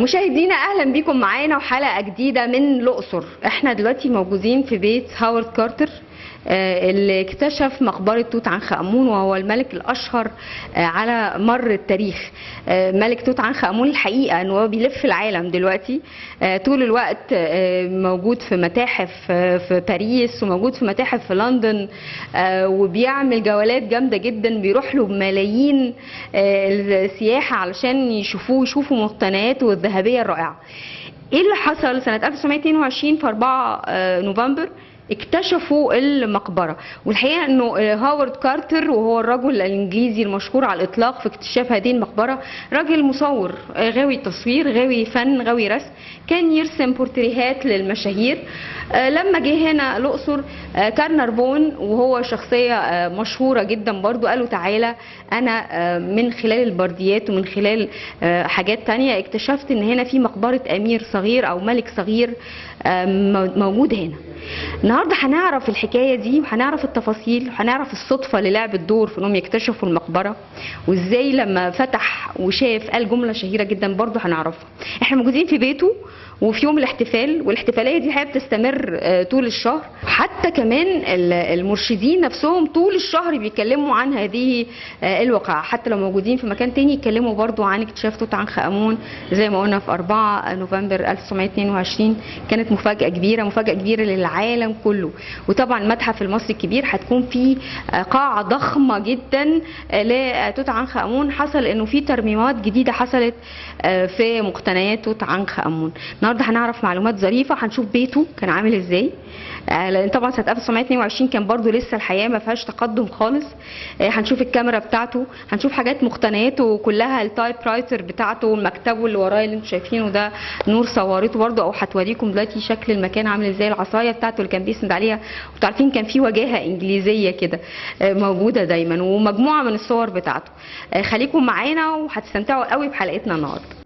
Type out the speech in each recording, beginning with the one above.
مشاهدينا اهلا بيكم معانا وحلقه جديده من الاقصر احنا دلوقتي موجودين في بيت هاورد كارتر آه، اللي اكتشف مقبرة توت عنخ آمون وهو الملك الأشهر آه، على مر التاريخ آه، ملك توت عنخ آمون الحقيقة أنه هو بيلف العالم دلوقتي آه، طول الوقت آه، موجود في متاحف آه، في باريس وموجود في متاحف في لندن آه، وبيعمل جولات جامدة جدا بيروح له بملايين آه، السياحة علشان يشوفوه يشوفوا مقتنياته الذهبية الرائعة ايه اللي حصل سنة 1922 في 4 آه، نوفمبر اكتشفوا المقبرة والحقيقة انه آه، هاورد كارتر وهو الرجل الانجليزي المشهور على الاطلاق في اكتشاف هذه المقبرة راجل مصور آه، غاوي تصوير غاوي فن غاوي رسم كان يرسم بورتريهات للمشاهير آه، لما جه هنا الاقصر آه، كارنر بون وهو شخصية آه، مشهورة جدا برضو قالوا تعالى انا آه، من خلال البرديات ومن خلال آه، حاجات تانية اكتشفت ان هنا في مقبرة امير صغير او ملك صغير آه، مو- موجود هنا النهارده هنعرف الحكايه دي وهنعرف التفاصيل وهنعرف الصدفه اللي لعبت دور في انهم يكتشفوا المقبره وازاي لما فتح وشاف قال جمله شهيره جدا برضه هنعرفها احنا موجودين في بيته وفي يوم الاحتفال والاحتفاليه دي حقيقه بتستمر آه، طول الشهر حتى كمان ال- المرشدين نفسهم طول الشهر بيتكلموا عن هذه آه، الواقعه حتى لو موجودين في مكان تاني يتكلموا برضو عن اكتشاف توت عنخ امون زي ما قلنا في 4 نوفمبر 1922 كانت مفاجاه كبيره مفاجاه كبيره للعالم كله وطبعا المتحف المصري الكبير هتكون فيه آه، قاعه ضخمه جدا آه، لتوت عنخ امون حصل انه في ترميمات جديده حصلت آه، في مقتنيات توت عنخ امون النهارده هنعرف معلومات ظريفه هنشوف بيته كان عامل ازاي آه، لان طبعا سنه 1922 كان برضو لسه الحياه ما فيهاش تقدم خالص آه، هنشوف الكاميرا بتاعته هنشوف حاجات مقتنياته كلها التايب رايتر بتاعته ومكتبه اللي ورايا اللي انتم شايفينه ده نور صورته برضو او هتوريكم دلوقتي شكل المكان عامل ازاي العصايه بتاعته اللي كان بيسند عليها وانتوا عارفين كان في وجاهه انجليزيه كده آه، موجوده دايما ومجموعه من الصور بتاعته آه، خليكم معانا وهتستمتعوا قوي بحلقتنا النهارده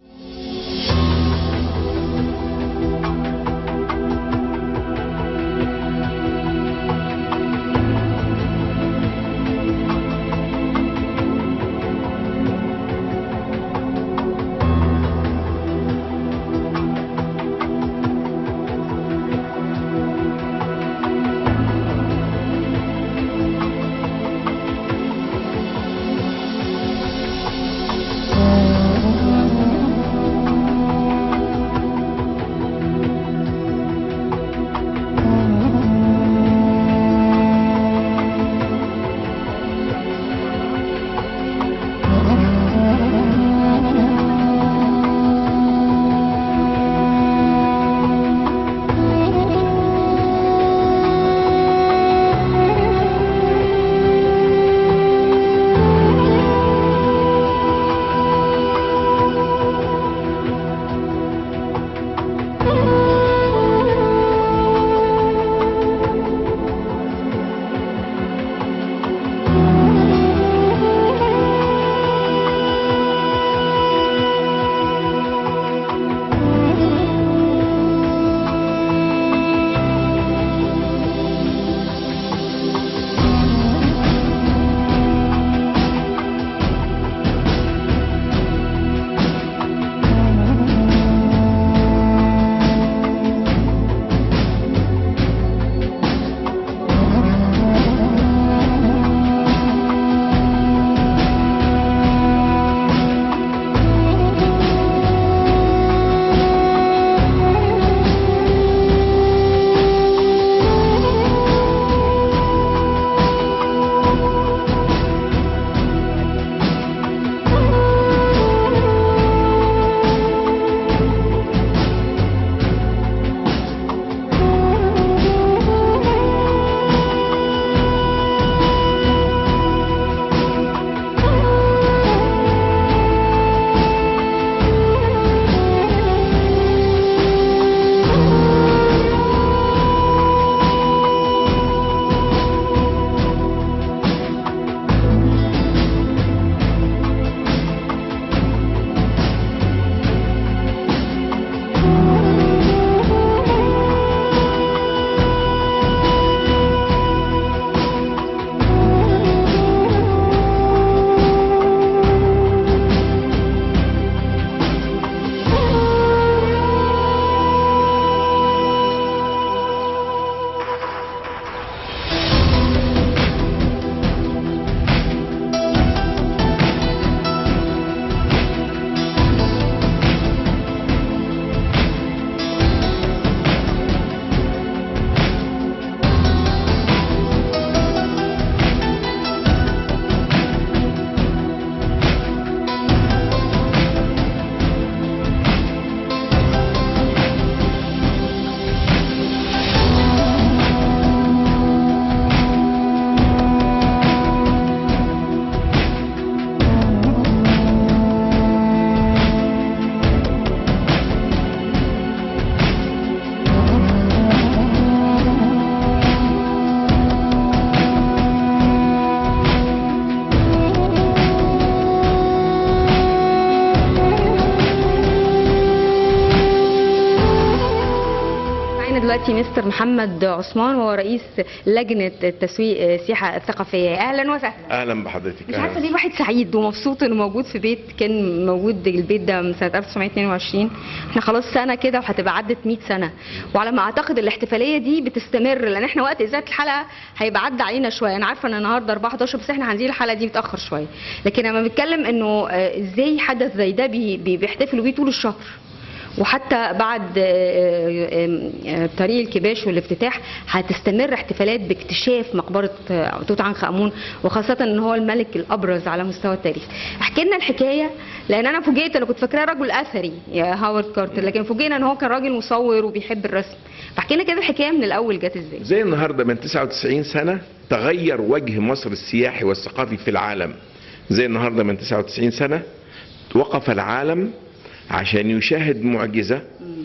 دلوقتي مستر محمد عثمان وهو رئيس لجنه التسويق السياحه الثقافيه اهلا وسهلا اهلا بحضرتك مش عارفه ليه الواحد سعيد ومبسوط انه موجود في بيت كان موجود البيت ده من سنه 1922 احنا خلاص سنه كده وهتبقى عدت 100 سنه وعلى ما اعتقد الاحتفاليه دي بتستمر لان احنا وقت اذاعه الحلقه هيبقى عدى علينا شويه انا عارفه ان النهارده 4 11 بس احنا هنزيل الحلقه دي متاخر شويه لكن لما بنتكلم انه آه، ازاي حدث زي ده بي- بي- بيحتفلوا بيه طول الشهر وحتى بعد آه، آه، آه، طريق الكباش والافتتاح هتستمر احتفالات باكتشاف مقبره آه، توت عنخ امون وخاصه ان هو الملك الابرز على مستوى التاريخ احكي لنا الحكايه لان انا فوجئت انا كنت فاكراه رجل اثري يا هاورد كارتر لكن فوجئنا ان هو كان راجل مصور وبيحب الرسم فاحكي لنا كده الحكايه من الاول جت ازاي زي النهارده من 99 سنه تغير وجه مصر السياحي والثقافي في العالم زي النهارده من 99 سنه وقف العالم عشان يشاهد معجزه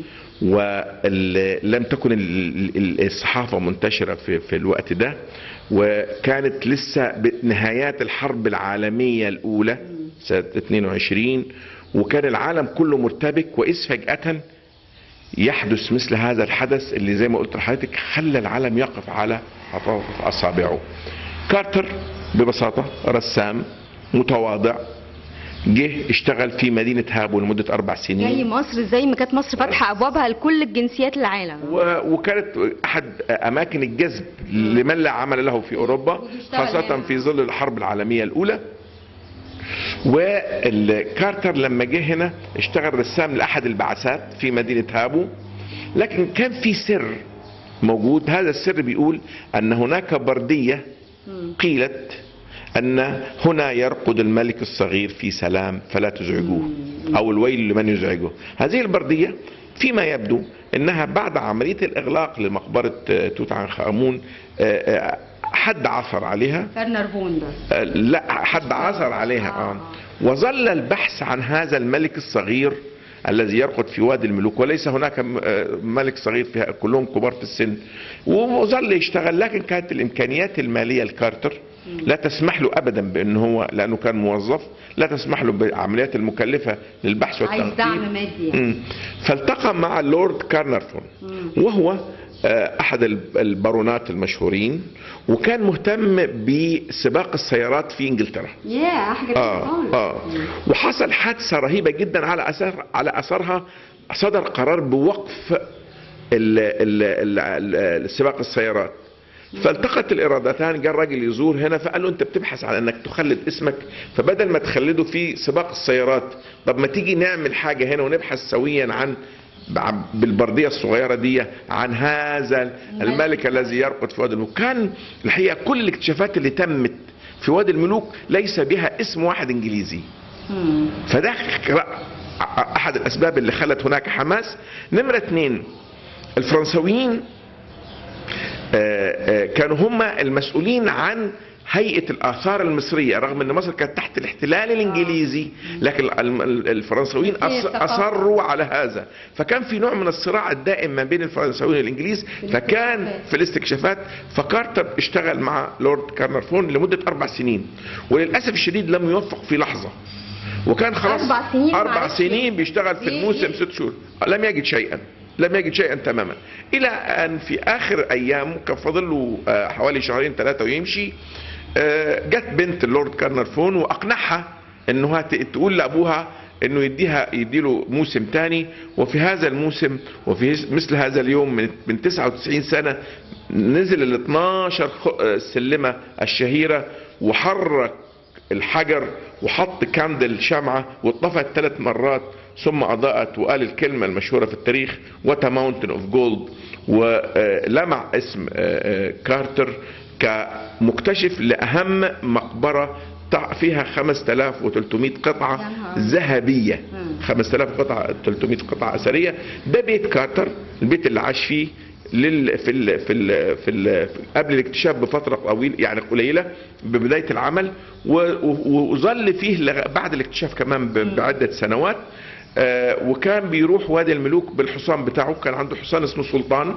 ولم تكن ال- ال- الصحافه منتشره في في الوقت ده وكانت لسه بنهايات الحرب العالميه الاولى سنه 22 وكان العالم كله مرتبك واذ فجاه يحدث مثل هذا الحدث اللي زي ما قلت لحضرتك خلى العالم يقف على اطراف اصابعه. كارتر ببساطه رسام متواضع جه اشتغل في مدينه هابو لمده اربع زي سنين مصر زي ما كانت مصر فاتحه ابوابها لكل الجنسيات العالم و- وكانت احد اماكن الجذب لمن لا عمل له في اوروبا وبيشتغل خاصه هنا. في ظل الحرب العالميه الاولى وكارتر لما جه هنا اشتغل رسام لاحد البعثات في مدينه هابو لكن كان في سر موجود هذا السر بيقول ان هناك برديه قيلت ان هنا يرقد الملك الصغير في سلام فلا تزعجوه او الويل لمن يزعجه هذه البرديه فيما يبدو انها بعد عمليه الاغلاق لمقبره آه، توت عنخ امون آه، آه، حد عثر عليها فرنر فون ده آه، لا حد عثر عليها آه. وظل البحث عن هذا الملك الصغير الذي يرقد في وادي الملوك وليس هناك م- آه، ملك صغير فيها كلهم كبار في السن وظل يشتغل لكن كانت الامكانيات الماليه لكارتر لا تسمح له ابدا بان هو لانه كان موظف لا تسمح له بالعمليات المكلفه للبحث عايز والتنقيب دعم مادي يعني. مم. فالتقى مع اللورد كارنرفون وهو آه، احد الب- البارونات المشهورين وكان مهتم بسباق السيارات في انجلترا ياه حاجه اه خالص. اه وحصل حادثه رهيبه جدا على اثر على اثرها صدر قرار بوقف ال ال ال ال سباق السيارات فالتقت الارادتان جاء الراجل يزور هنا فقال له انت بتبحث عن انك تخلد اسمك فبدل ما تخلده في سباق السيارات طب ما تيجي نعمل حاجه هنا ونبحث سويا عن بع- بالبرديه الصغيره دي عن هذا الملك الذي يرقد في وادي الملوك كان الحقيقه كل الاكتشافات اللي تمت في وادي الملوك ليس بها اسم واحد انجليزي مم. فده ك- احد الاسباب اللي خلت هناك حماس نمره اثنين الفرنسويين آه، آه، كانوا هم المسؤولين عن هيئة الآثار المصرية رغم أن مصر كانت تحت الاحتلال الإنجليزي لكن ال- ال- الفرنسويين في أص- الثقافة. أصروا على هذا فكان في نوع من الصراع الدائم ما بين الفرنسويين والإنجليز فكان في الاستكشافات فكارتر اشتغل مع لورد كارنرفون لمدة أربع سنين وللأسف الشديد لم يوفق في لحظة وكان خلاص أربع سنين أربع معلش. سنين بيشتغل في دي- الموسم دي- ست شهور لم يجد شيئا لم يجد شيئا تماما الى ان في اخر ايامه كان فاضل له آه، حوالي شهرين ثلاثه ويمشي آه، جت بنت اللورد كارنرفون واقنعها انه هت- تقول لابوها انه يديها يديله موسم تاني وفي هذا الموسم وفي مثل هذا اليوم من من 99 سنه نزل ال 12 خ- آه، سلمه الشهيره وحرك الحجر وحط كاندل شمعة واتطفت ثلاث مرات ثم أضاءت وقال الكلمة المشهورة في التاريخ وات ماونتن اوف جولد ولمع اسم آه، آه، كارتر كمكتشف لأهم مقبرة تع- فيها 5300 قطعة يا نهار. ذهبية مم. 5000 قطعة 300 قطعة أثرية ده بيت كارتر البيت اللي عاش فيه لل في ال في ال في, ال قبل الاكتشاف بفتره طويله يعني قليله ببدايه العمل و- و- وظل فيه لغ- بعد الاكتشاف كمان ب- بعده سنوات آه، وكان بيروح وادي الملوك بالحصان بتاعه كان عنده حصان اسمه سلطان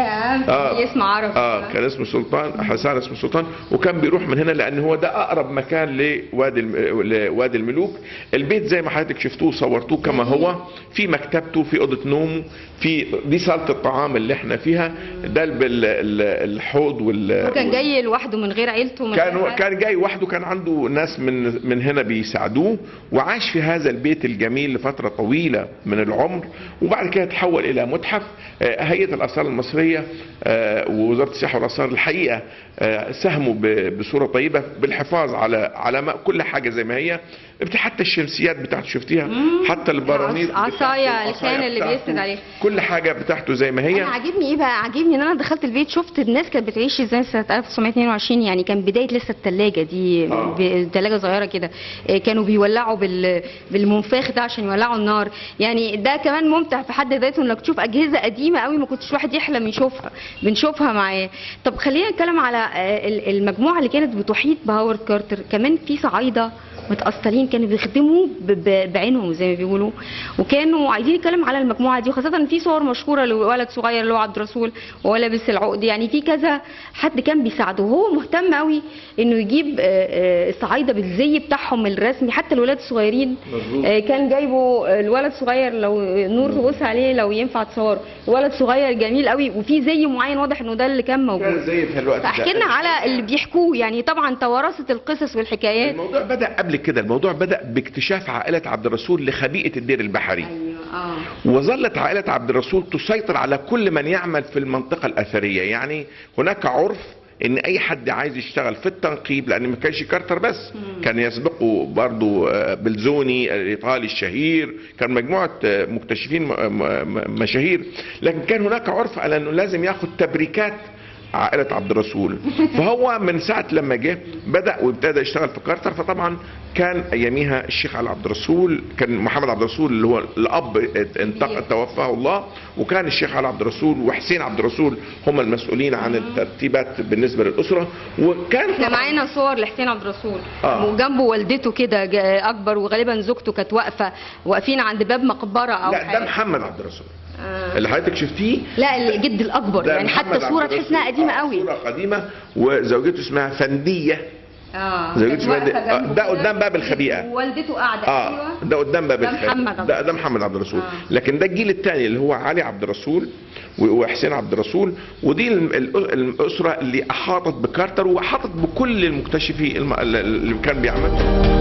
يا آه. اسم عربي اه كان اسمه سلطان حسان اسمه سلطان وكان بيروح من هنا لان هو ده اقرب مكان لوادي الم- لوادي الملوك البيت زي ما حضرتك شفتوه صورتوه كما هو في مكتبته في اوضه نومه في دي صاله الطعام اللي احنا فيها ده الب- ال- ال- الحوض وال هو كان جاي لوحده من غير عيلته من كان غير حد؟ كان جاي وحده كان عنده ناس من من هنا بيساعدوه وعاش في هذا البيت الجميل لفتره طويله من العمر وبعد كده تحول الى متحف آه، هيئه الاثار المصريه آه، ووزاره السياحه والاثار الحقيقه آه، ساهموا ب- بصوره طيبه بالحفاظ على على ما- كل حاجه زي ما هي حتى الشمسيات بتاعته شفتيها حتى البراميل عص- عصاية بتاعته، الكان العصاية اللي بتاعته، بيسند عليه. كل حاجه بتاعته زي ما هي انا عاجبني ايه بقى عاجبني ان انا دخلت البيت شفت الناس كانت بتعيش ازاي سنه 1922 يعني كان بدايه لسه الثلاجه دي آه. ثلاجه صغيره كده إيه، كانوا بيولعوا بال بالمنفاخ ده عشان يولعوا النار يعني ده كمان ممتع في حد ذاته انك تشوف اجهزه قديمه قوي ما كنتش واحد يحلم يشوفها بنشوفها معاه طب خلينا نتكلم على آه، ال- المجموعه اللي كانت بتحيط بهاورد كارتر كمان في صعايده متأثرين كانوا بيخدموا ب- ب- بعينهم زي ما بيقولوا وكانوا عايزين نتكلم على المجموعه دي وخاصه إن في صور مشهوره لولد صغير اللي هو عبد الرسول وهو لابس العقد يعني في كذا حد كان بيساعده وهو مهتم قوي انه يجيب آه، آه، الصعايده بالزي بتاعهم الرسمي حتى الولاد الصغيرين مظبوط. آه، كان جايبه آه، الولد صغير لو نور تبص عليه لو ينفع تصور ولد صغير جميل قوي وفي زي معين واضح انه ده اللي كان كان موجود زي في الوقت ده. فاحكي لنا على اللي بيحكوه يعني طبعا توارثت القصص والحكايات الموضوع بدا قبل كده الموضوع بدا باكتشاف عائله عبد الرسول لخبيئه الدير البحري ايوه اه وظلت عائله عبد الرسول تسيطر على كل من يعمل في المنطقه الاثريه يعني هناك عرف ان اي حد عايز يشتغل في التنقيب لان ما كانش كارتر بس كان يسبقه برضو آه، بلزوني الايطالي الشهير كان مجموعه آه، مكتشفين م- م- مشاهير لكن كان هناك عرف على انه لازم ياخد تبريكات عائلة عبد الرسول فهو من ساعة لما جه بدأ وابتدى يشتغل في كارتر فطبعا كان أياميها الشيخ علي عبد الرسول كان محمد عبد الرسول اللي هو الأب انتقل توفاه الله وكان الشيخ علي عبد الرسول وحسين عبد الرسول هم المسؤولين عن الترتيبات بالنسبة للأسرة وكان احنا طبعاً- معانا صور لحسين عبد الرسول آه. وجنبه والدته كده جا- اكبر وغالبا زوجته كانت واقفه واقفين عند باب مقبره او لا ده حاجه محمد عبد الرسول آه. اللي حضرتك شفتيه لا الجد الاكبر ده يعني محمد حتى صوره عبد تحس انها الرسول. قديمه آه، قوي صورة قديمة وزوجته اسمها فندية اه زوجته كانت اسمها واقفة دي- آه، جنبه ده كده. قدام باب الخبيئة. ووالدته قاعده اه ايوه ده قدام باب ده الخير. محمد عبد ده, ده محمد عبد الرسول آه. لكن ده الجيل الثاني اللي هو علي عبد الرسول و- وحسين عبد الرسول ودي الم- ال- الاسره اللي احاطت بكارتر واحاطت بكل المكتشفي الم- اللي كان بيعمل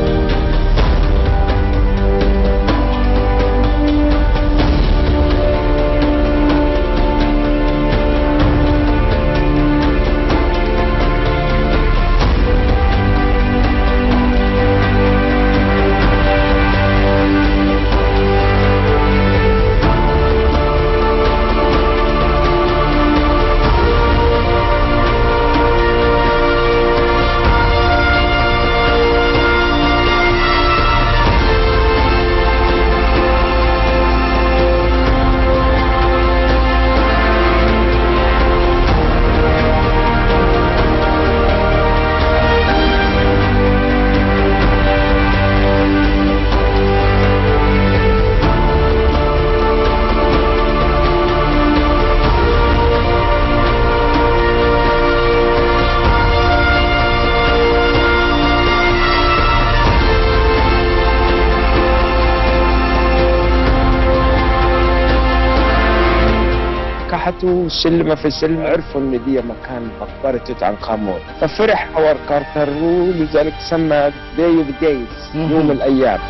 كحتوا سلمة في سلم عرفوا ان دي مكان مقبرة توت عنخ آمون ففرح هوار كارتر ولذلك سمى داي اوف دايز يوم الايام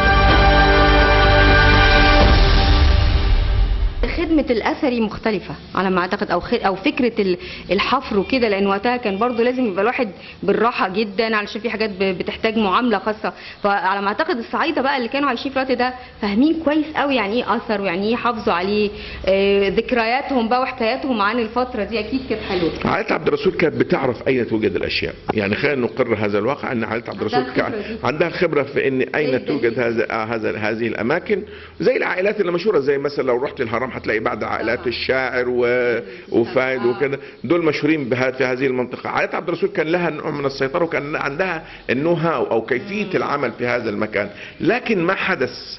خدمة الأثري مختلفة على ما أعتقد أو خ... أو فكرة ال- الحفر وكده لأن وقتها كان برضو لازم يبقى الواحد بالراحة جدا علشان في حاجات ب- بتحتاج معاملة خاصة فعلى ما أعتقد الصعايدة بقى اللي كانوا عايشين في الوقت ده فاهمين كويس قوي يعني إيه أثر ويعني إيه يحافظوا عليه آه، ذكرياتهم بقى وحكاياتهم عن الفترة دي أكيد كانت حلوة عائلة عبد الرسول كانت بتعرف اين توجد الاشياء، يعني خلينا نقر هذا الواقع ان عائلة عبد الرسول عندها كان الخبرة دي. عندها الخبره في ان زي اين توجد الدليل. هذا آه، هذا هذه الاماكن زي العائلات اللي مشهوره زي مثلا لو رحت الهرم هتلاقي بعض عائلات آه. الشاعر و... وفايد آه. وكده دول مشهورين بها في هذه المنطقه، عائله عبد الرسول كان لها نوع من السيطره وكان عندها النو هاو او كيفيه العمل في هذا المكان، لكن ما حدث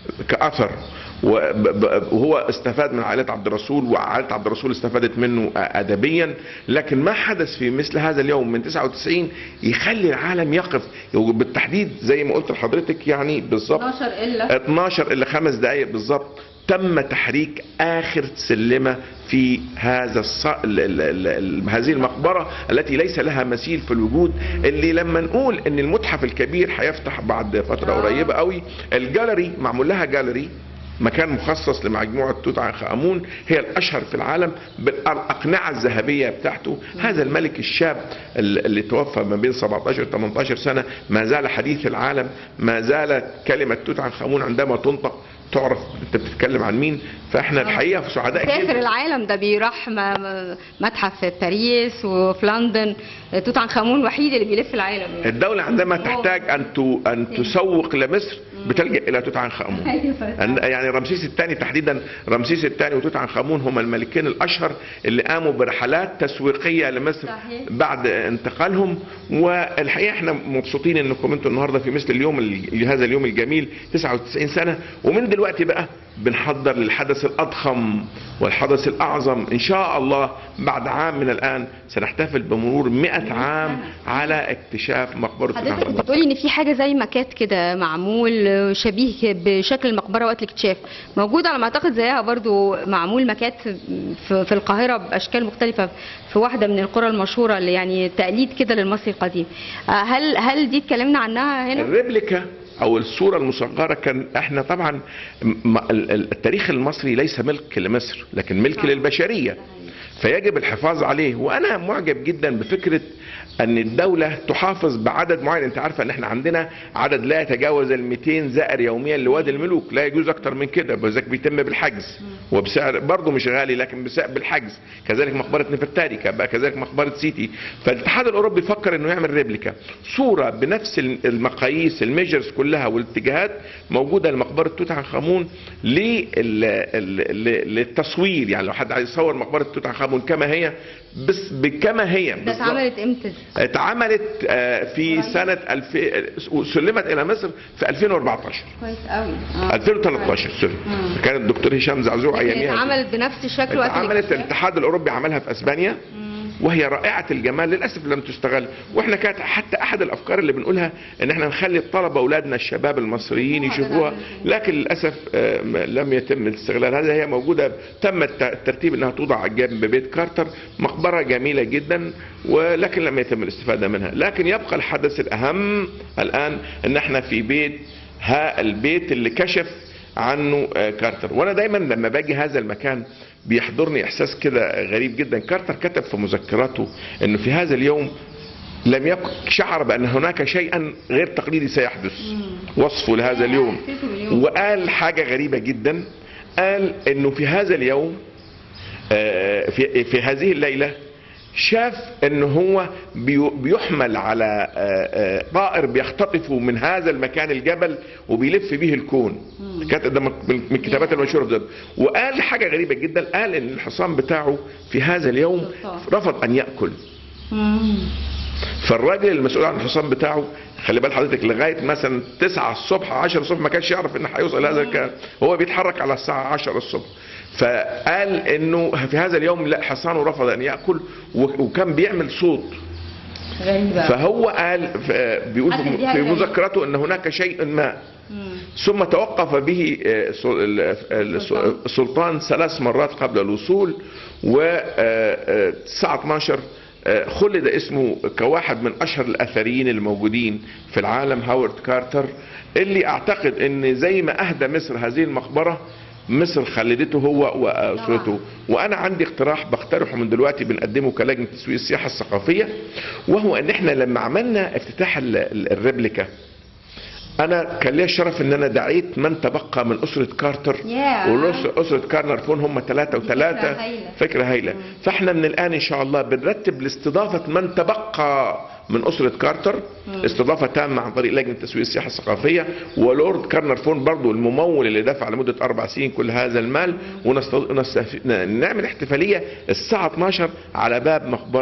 كاثر وب- ب- وهو استفاد من عائله عبد الرسول وعائله عبد الرسول استفادت منه ادبيا لكن ما حدث في مثل هذا اليوم من 99 يخلي العالم يقف بالتحديد زي ما قلت لحضرتك يعني بالظبط 12 الا 12 الا خمس دقائق بالظبط تم تحريك اخر سلمه في هذا الص... ال... ال... ال... ال... هذه المقبره التي ليس لها مثيل في الوجود اللي لما نقول ان المتحف الكبير هيفتح بعد فتره آه. قريبه قوي الجاليري معمول لها جاليري مكان مخصص لمجموعة توت عنخ آمون هي الأشهر في العالم بالأقنعة الذهبية بتاعته هذا الملك الشاب اللي توفى ما بين 17 18 سنة ما زال حديث العالم ما زالت كلمة توت عنخ آمون عندما تنطق تعرف انت بتتكلم عن مين فاحنا الحقيقه في سعداء سافر جدا العالم ده بيروح م- م- متحف في باريس وفي لندن توت عنخ امون الوحيد اللي بيلف العالم يعني. الدولة عندما تحتاج أن ت- أن تسوق لمصر بتلجأ إلى توت عنخ آمون أيوة. أن- يعني رمسيس الثاني تحديدا رمسيس الثاني وتوت عنخ آمون هما الملكين الأشهر اللي قاموا برحلات تسويقية لمصر صحيح. بعد انتقالهم والحقيقة احنا مبسوطين انكم انتوا النهارده في مثل اليوم ال- هذا اليوم الجميل 99 سنة ومن دلوقتي بقى بنحضر للحدث الأضخم والحدث الأعظم إن شاء الله بعد عام من الآن سنحتفل بمرور 100 عام على اكتشاف مقبرة توت عنخ حضرتك آمون بتقولي ان في حاجه زي ماكات كده معمول شبيه بشكل المقبره وقت الاكتشاف موجود على ما اعتقد زيها برضو معمول ماكات في في القاهره باشكال مختلفه في واحده من القرى المشهوره اللي يعني تقليد كده للمصري القديم آه، هل هل دي اتكلمنا عنها هنا الريبليكا او الصوره المصغره كان احنا طبعا م- ال- ال- التاريخ المصري ليس ملك لمصر لكن ملك للبشريه فيجب الحفاظ عليه وانا معجب جدا بفكره ان الدوله تحافظ بعدد معين انت عارفه ان احنا عندنا عدد لا يتجاوز ال 200 زائر يوميا لوادي الملوك لا يجوز اكتر من كده وذلك بيتم بالحجز وبسعر برضه مش غالي لكن بسعر بالحجز كذلك مقبره نفرتاري كبقى كذلك مقبره سيتي فالاتحاد الاوروبي فكر انه يعمل ريبليكا صوره بنفس المقاييس الميجرز كلها والاتجاهات موجوده لمقبره توت عنخ امون لل- ال- ل- للتصوير يعني لو حد عايز يصور مقبره توت عنخ امون كما هي بس بكما هي ده بالظبط. اتعملت امتى دي؟ اتعملت آه، في سنة 2000 سلمت إلى مصر في 2014 كويس قوي 2013 سوري مم. كان الدكتور هشام زعزوع أياميها اتعملت بنفس الشكل وقت اتعملت الاكتشاف؟ الاتحاد الأوروبي عملها في أسبانيا وهي رائعة الجمال للأسف لم تستغل وإحنا كانت حتى أحد الأفكار اللي بنقولها إن إحنا نخلي الطلبة أولادنا الشباب المصريين يشوفوها لكن للأسف آه، م- لم يتم الاستغلال هذا هي موجودة تم الت- الترتيب إنها توضع جنب بيت كارتر مقبرة جميلة جدا ولكن لم يتم الاستفادة منها لكن يبقى الحدث الأهم الآن إن إحنا في بيت ها البيت اللي كشف عنه آه، كارتر وانا دايما لما باجي هذا المكان بيحضرني احساس كده غريب جدا كارتر كتب في مذكراته انه في هذا اليوم لم يكن شعر بان هناك شيئا غير تقليدي سيحدث وصفه لهذا اليوم حسيته باليوم. وقال حاجه غريبه جدا قال انه في هذا اليوم آه، في في هذه الليله شاف ان هو بي- بيحمل على آه، آه، طائر بيختطفه من هذا المكان الجبل وبيلف به الكون كانت ده من من الكتابات المشهوره ده وقال حاجه غريبه جدا قال ان الحصان بتاعه في هذا اليوم رفض ان ياكل مم. فالراجل المسؤول عن الحصان بتاعه خلي بال حضرتك لغايه مثلا 9 الصبح 10 الصبح ما كانش يعرف ان هيوصل هذا الكلام هو بيتحرك على الساعه 10 الصبح فقال انه في هذا اليوم لا حصانه رفض ان ياكل و- وكان بيعمل صوت غريبة فهو قال ف- بيقول حاسس في دي حاجة في غريبة. مذكراته ان هناك شيء ما ثم توقف به آه، سل- ال- ال- السلطان. السلطان ثلاث مرات قبل الوصول والساعة 12 آه، خلد اسمه كواحد من اشهر الاثريين الموجودين في العالم هاورد كارتر اللي اعتقد ان زي ما اهدى مصر هذه المقبره مصر خلدته هو واسرته وانا عندي اقتراح بقترحه من دلوقتي بنقدمه كلجنه تسويق السياحه الثقافيه وهو ان احنا لما عملنا افتتاح ال- ال- الريبليكا انا كان ليا الشرف ان انا دعيت من تبقى من اسره كارتر ياه. واسره كارنر فون هم ثلاثه دي وثلاثه فكرة هايلة. فكره هايله فاحنا من الان ان شاء الله بنرتب لاستضافه من تبقى من اسره كارتر استضافه تامه عن طريق لجنه تسويق السياحه الثقافيه ولورد كارنر فون برضو الممول اللي دفع لمده اربع سنين كل هذا المال ونعمل احتفاليه الساعه 12 على باب مقبره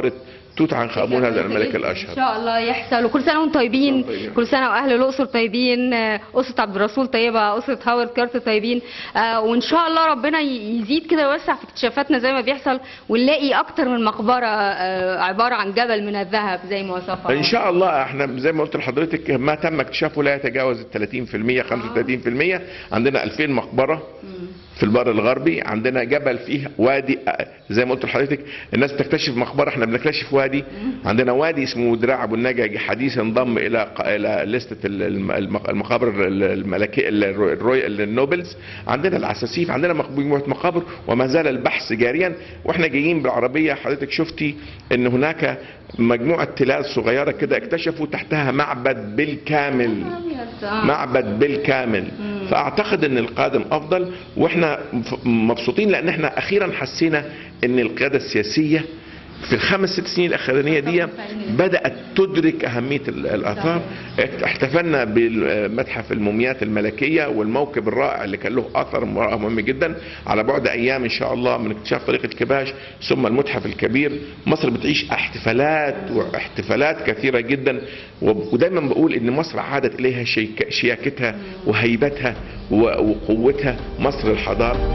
توت عنخ امون هذا الملك ان الاشهر شاء الله يحصل وكل سنه وانتم طيبين طيبين. كل سنه واهل الاقصر طيبين آه، اسره عبد الرسول طيبه اسره هاورد كارتر طيبين آه، وان شاء الله ربنا ي- يزيد كده ويوسع في اكتشافاتنا زي ما بيحصل ونلاقي اكتر من مقبره آه، عباره عن جبل من الذهب زي ما وصفها ان شاء الله احنا زي ما قلت لحضرتك ما تم اكتشافه لا يتجاوز ال 30% 35% عندنا 2000 مقبره في البر الغربي عندنا جبل فيه وادي آه، زي ما قلت لحضرتك الناس بتكتشف مقبره احنا بنكتشف وادي عندنا وادي اسمه دراع ابو النجا حديثا انضم الى ق- الى لسته الم- الم- المقابر الملكيه الرويال النوبلز عندنا العساسيف عندنا مق- مجموعه مقابر وما زال البحث جاريا واحنا جايين بالعربيه حضرتك شفتي ان هناك مجموعه تلال صغيره كده اكتشفوا تحتها معبد بالكامل معبد بالكامل فاعتقد ان القادم افضل واحنا ف- مبسوطين لان احنا اخيرا حسينا ان القياده السياسيه في الخمس ست سنين الاخرانيه دي بدات تدرك اهميه ال- الاثار احتفلنا بمتحف الموميات الملكيه والموكب الرائع اللي كان له اثر مهم جدا على بعد ايام ان شاء الله من اكتشاف طريق الكباش ثم المتحف الكبير مصر بتعيش احتفالات واحتفالات كثيره جدا وب- ودايما بقول ان مصر عادت اليها شيك- شياكتها وهيبتها و- وقوتها مصر الحضاره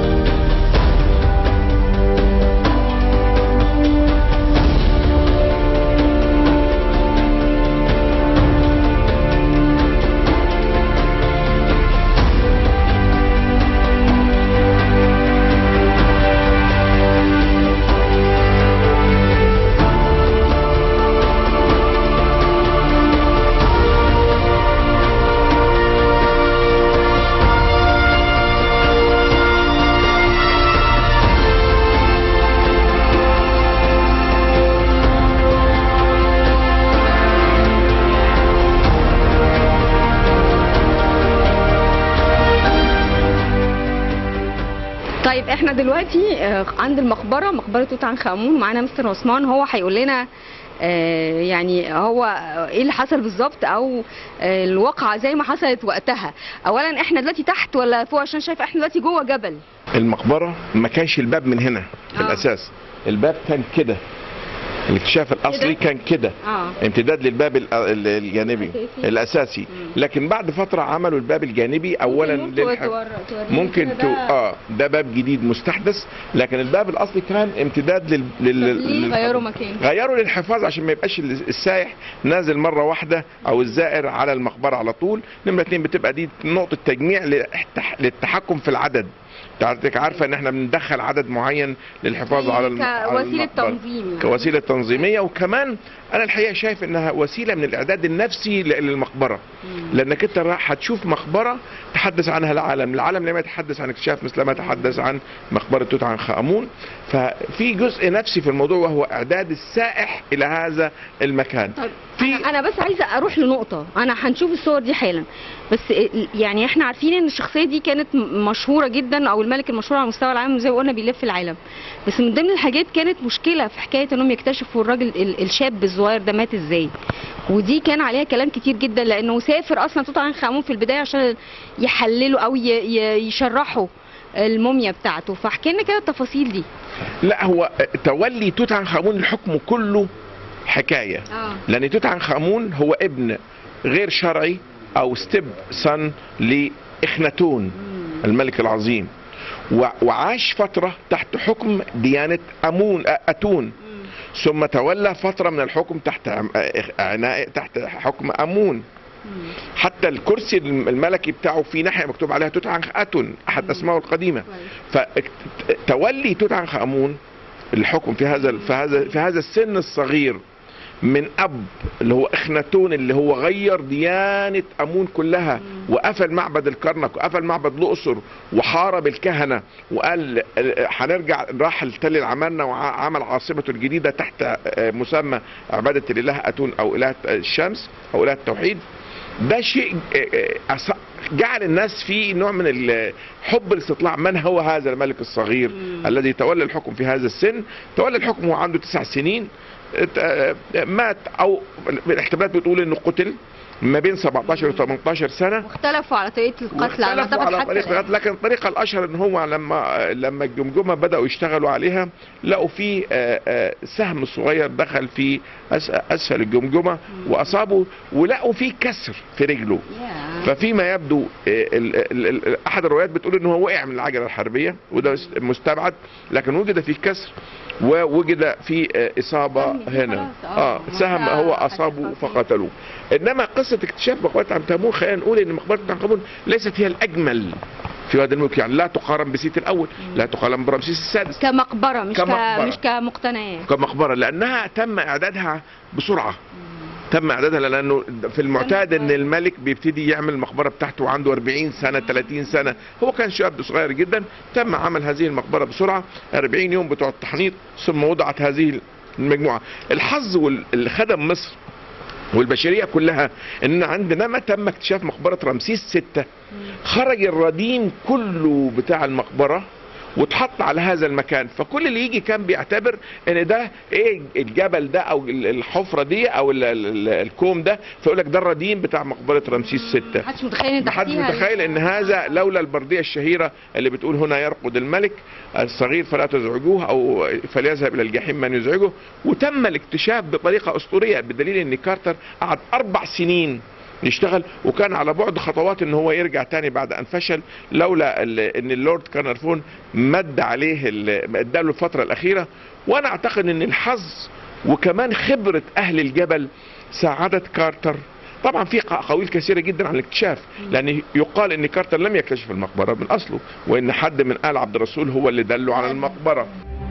طيب احنا دلوقتي آه، عند المقبره مقبره توت عنخ امون معانا مستر عثمان هو هيقول لنا آه، يعني هو ايه اللي حصل بالظبط او آه، الواقعه زي ما حصلت وقتها اولا احنا دلوقتي تحت ولا فوق عشان شايف احنا دلوقتي جوه جبل المقبره ما كانش الباب من هنا في آه. الاساس الباب كان كده الاكتشاف الاصلي كده؟ كان كده اه امتداد للباب ال- ال- الجانبي الأساسي. الاساسي لكن بعد فتره عملوا الباب الجانبي اولا ممكن للح- تور- تورينا ممكن كده تو... ده- اه ده باب جديد مستحدث لكن الباب الاصلي كان امتداد لل, لل... طب ليه لل- غيروا مكان؟ غيروا للحفاظ عشان ما يبقاش ال- السائح نازل مره واحده او الزائر على المقبره على طول نمره اتنين بتبقى دي نقطه تجميع للتح- للتحكم في العدد حضرتك عارفه ان احنا بندخل عدد معين للحفاظ زي على الم... على كوسيلة المقبرة. تنظيم يعني. كوسيله تنظيميه وكمان انا الحقيقه شايف انها وسيله من الاعداد النفسي ل- للمقبره لانك انت راح هتشوف مقبره تحدث عنها العالم العالم لم يتحدث عن اكتشاف مثل ما تحدث عن مقبره توت عنخ امون ففي جزء نفسي في الموضوع وهو اعداد السائح الى هذا المكان طيب في- انا انا بس عايزه اروح لنقطه انا هنشوف الصور دي حالا بس ال- يعني احنا عارفين ان الشخصيه دي كانت م- مشهوره جدا او الملك المشهور على مستوى العالم زي ما قلنا بيلف العالم بس من ضمن الحاجات كانت مشكله في حكايه انهم يكتشفوا الراجل ال- الشاب الصغير ده مات ازاي ودي كان عليها كلام كتير جدا لانه سافر اصلا توت عنخ امون في البدايه عشان يحللوا او ي- ي- يشرحوا الموميا بتاعته فاحكي لنا كده التفاصيل دي لا هو تولي توت عنخ امون الحكم كله حكايه اه لان توت عنخ امون هو ابن غير شرعي او ستيب سن لاخناتون الملك العظيم و- وعاش فتره تحت حكم ديانه امون أ- اتون ثم تولى فتره من الحكم تحت عم- عناء تحت حكم امون حتى الكرسي الم- الملكي بتاعه في ناحيه مكتوب عليها توت عنخ اتون احد اسمائه القديمه فتولي توت عنخ امون الحكم في هذا في هذا في هذا السن الصغير من اب اللي هو اخناتون اللي هو غير ديانه امون كلها وقفل معبد الكرنك وقفل معبد الاقصر وحارب الكهنه وقال آه، هنرجع راح لتل العمارنه وعمل عاصمته الجديده تحت آه، مسمى عباده الاله اتون او اله الشمس او اله التوحيد ده شيء آه، آه، أص- جعل الناس في نوع من ال- حب الاستطلاع من هو هذا الملك الصغير الذي تولى الحكم في هذا السن تولى الحكم وهو عنده تسع سنين ات- آه، مات او الاحتمالات بتقول انه قتل ما بين 17 و 18 سنه واختلفوا على طريقه القتل على واختلفوا اعتقد على حتى طريقة القتل لكن الطريقة الأشهر إن هو لما لما الجمجمة بدأوا يشتغلوا عليها لقوا في آه، آه، سهم صغير دخل في أس- أسفل الجمجمة وأصابه ولقوا فيه كسر في رجله ياه. ففيما يبدو آه، ال- ال- ال- احد الروايات بتقول ان هو وقع من العجله الحربيه وده مستبعد لكن وجد فيه كسر ووجد فيه آه، اصابه سهم دي هنا خلاص، اه آه، سهم منطقة هو حساسة اصابه فيه. فقتلوه انما قصه اكتشاف مقبره عنكبون خلينا نقول ان مقبره عنكبون ليست هي الاجمل في وادي الملوك يعني لا تقارن بسيت الاول لا تقارن برمسيس السادس كمقبره مش كمقبرة. ك... مش كمقتنيات كمقبره لانها تم اعدادها بسرعه تم اعدادها لانه في المعتاد ان الملك بيبتدي يعمل المقبره بتاعته عنده 40 سنه 30 سنه هو كان شاب صغير جدا تم عمل هذه المقبره بسرعه 40 يوم بتوع التحنيط ثم وضعت هذه المجموعه الحظ وال- اللي خدم مصر والبشريه كلها ان عندنا ما تم اكتشاف مقبره رمسيس ستة خرج الرديم كله بتاع المقبره واتحط على هذا المكان فكل اللي يجي كان بيعتبر ان ده ايه الجبل ده او ال- الحفره دي او ال- ال- الكوم ده فيقول لك ده الرديم بتاع مقبره رمسيس ستة محدش متخيل ان محدش تحتيها متخيل ان هذا لولا البرديه الشهيره اللي بتقول هنا يرقد الملك الصغير فلا تزعجوه او فليذهب الى الجحيم من يزعجه وتم الاكتشاف بطريقه اسطوريه بدليل ان كارتر قعد اربع سنين يشتغل وكان على بعد خطوات ان هو يرجع تاني بعد ان فشل لولا ال- ان اللورد كارنرفون مد عليه ال- اداله الفتره الاخيره وانا اعتقد ان الحظ وكمان خبره اهل الجبل ساعدت كارتر طبعا في ق- اقاويل كثيره جدا عن الاكتشاف لان يقال ان كارتر لم يكتشف المقبره من اصله وان حد من ال عبد الرسول هو اللي دله على المقبره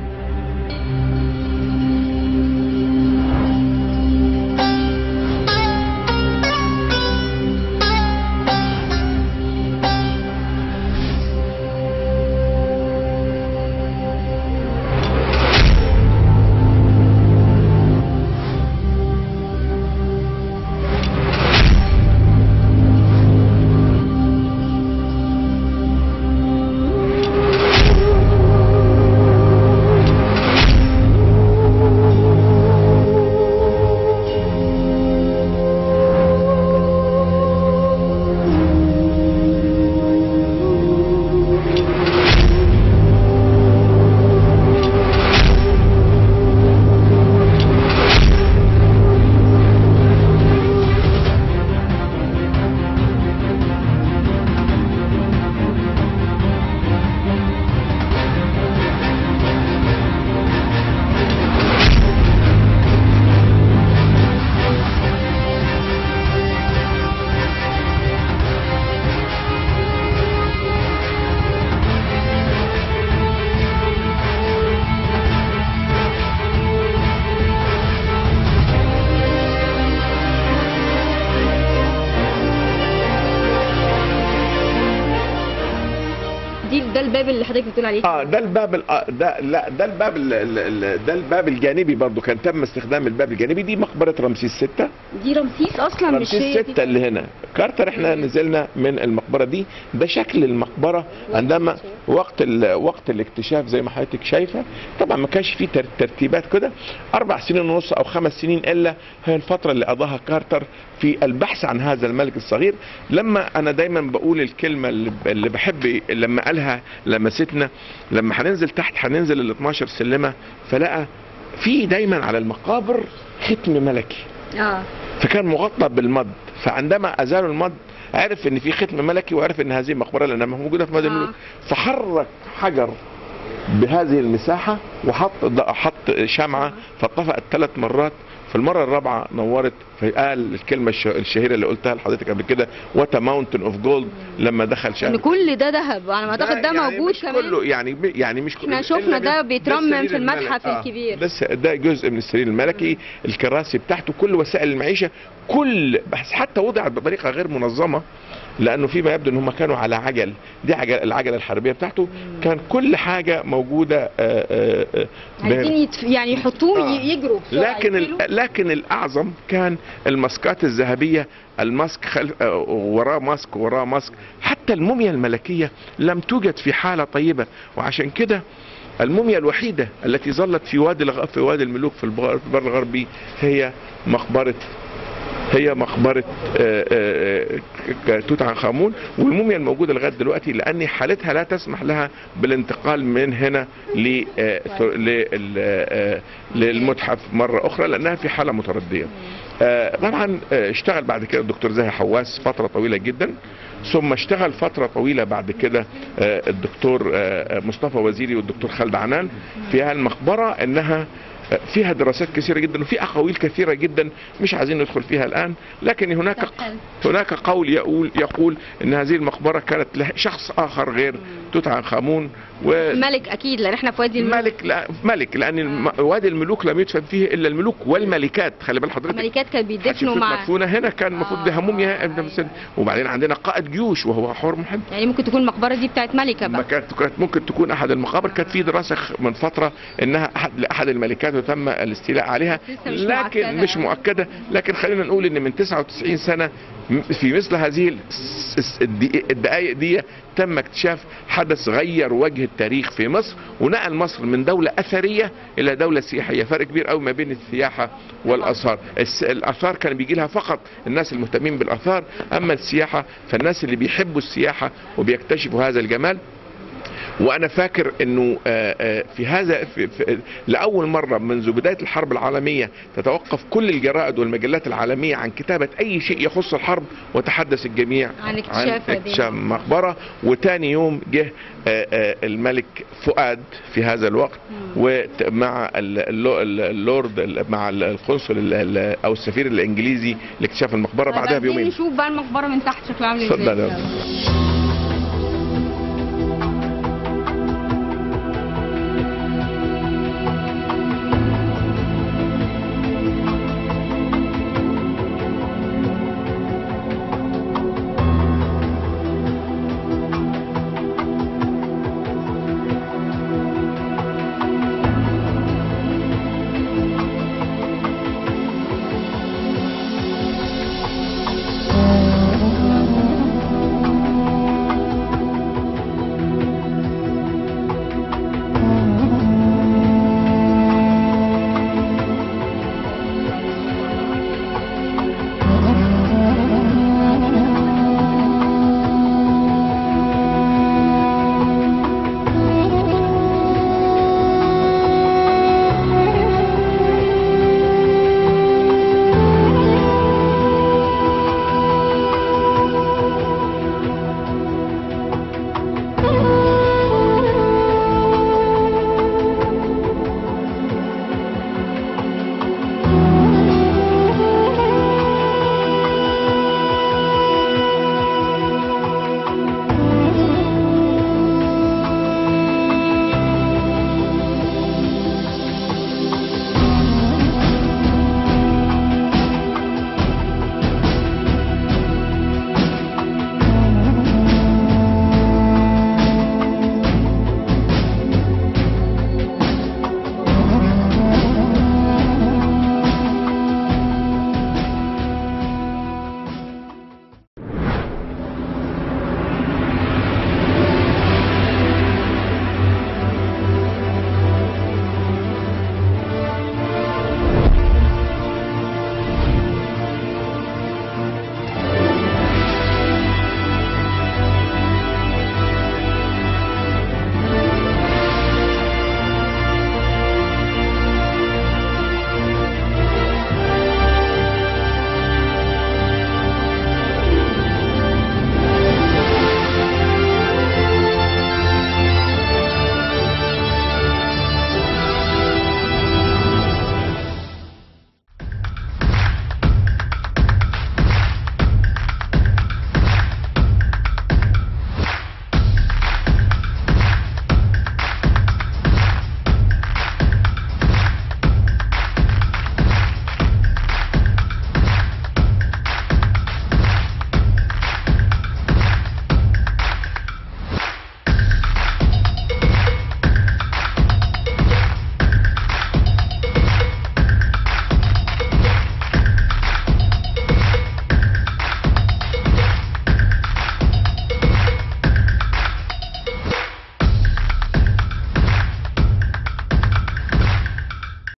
دي ده الباب اللي حضرتك بتقول عليه اه ده الباب ال- آه، ده لا ده الباب ال- ال- ال- ده الباب الجانبي برضو كان تم استخدام الباب الجانبي دي مقبره رمسيس ستة دي رمسيس اصلا مش رمسيس هي دي ستة اللي هنا كارتر احنا نزلنا من المقبره دي ده شكل المقبره عندما وقت ال- وقت الاكتشاف زي ما حضرتك شايفه طبعا ما كانش فيه تر- ترتيبات كده اربع سنين ونص او خمس سنين الا هي الفتره اللي قضاها كارتر في البحث عن هذا الملك الصغير لما انا دايما بقول الكلمه اللي ب- اللي بحب لما قالها لمستنا لما هننزل تحت هننزل ال 12 سلمه فلقى في دايما على المقابر ختم ملكي اه فكان مغطى بالمد فعندما ازالوا المد عرف ان في ختم ملكي وعرف ان هذه مقبره لانها موجوده في مدينه آه. الملوك فحرك حجر بهذه المساحه وحط حط شمعه فطفأت ثلاث مرات في المره الرابعه نورت فقال الكلمه الش- الشهيره اللي قلتها لحضرتك قبل كده وات ماونتن اوف جولد لما دخل ان شهر كل ده ذهب انا اعتقد ده يعني موجود مش كمان كله يعني يعني مش احنا كله شفنا إلا ده بس- بيترمم ده السرير في المتحف الملكي. الكبير. ده الس- ده جزء من السرير الملكي الكراسي بتاعته كل وسائل المعيشه كل بس حتى وضعت بطريقه غير منظمه لانه فيما يبدو ان هم كانوا على عجل دي عجل العجله الحربيه بتاعته كان كل حاجه موجوده آه، آه، آه، عايزين يتف... يعني يحطوه آه. ي- يجروا بسرعة، لكن يقفلوا. ال- لكن الاعظم كان الماسكات الذهبيه الماسك خلف آه، وراه ماسك وراه ماسك حتى الموميا الملكيه لم توجد في حاله طيبه وعشان كده الموميا الوحيده التي ظلت في وادي الغ... في وادي الملوك في البر البر الغربي هي مقبره هي مقبره آه، آه، آه، توت عنخ امون والموميا الموجوده لغايه دلوقتي لان حالتها لا تسمح لها بالانتقال من هنا ل- آه، لل- آه، للمتحف مره اخرى لانها في حاله مترديه. آه، طبعا آه، اشتغل بعد كده الدكتور زاهي حواس فتره طويله جدا ثم اشتغل فتره طويله بعد كده آه، الدكتور آه، مصطفى وزيري والدكتور خالد عنان في هالمقبره انها آه، فيها دراسات كثيره جدا وفي اقاويل كثيره جدا مش عايزين ندخل فيها الان لكن هناك هناك قول يقول يقول ان هذه المقبره كانت له شخص اخر غير توت عنخ امون و ملك اكيد لان احنا في وادي الملك ملك لا ملك لان الم- وادي الملوك لم يدفن فيه الا الملوك والملكات خلي بال حضرتك الملكات كانوا بيدفنوا حتشبسوت مع مدفونه هنا كان المفروض دي موميا وبعدين عندنا قائد جيوش وهو حور محب يعني ممكن تكون المقبره دي بتاعت ملكه ما بقى كانت كانت ممكن تكون احد المقابر كانت في دراسه خ- من فتره انها احد لاحد الملكات وتم الاستيلاء عليها لسه مش لكن مؤكدة مش أوي. مؤكده لكن خلينا نقول ان من 99 سنه م- في مثل هذه الس- الس- الدقي- الدقائق دي تم اكتشاف حدث غير وجه التاريخ في مصر ونقل مصر من دوله اثريه الى دوله سياحيه فرق كبير قوي ما بين السياحه والاثار الس- الاثار كان بيجي لها فقط الناس المهتمين بالاثار اما السياحه فالناس اللي بيحبوا السياحه وبيكتشفوا هذا الجمال وانا فاكر انه آه، آه، في هذا في في لاول مره منذ بدايه الحرب العالميه تتوقف كل الجرائد والمجلات العالميه عن كتابه اي شيء يخص الحرب وتحدث الجميع عن اكتشاف هذه اكتشاف مقبره وتاني يوم جه آه، آه، الملك فؤاد في هذا الوقت ومع ال- اللو- اللورد ال- مع القنصل ال- ال- او السفير الانجليزي لاكتشاف المقبره بعدها بعدين بيومين نشوف بقى المقبره من تحت شكلها عامل ازاي اتفضل يا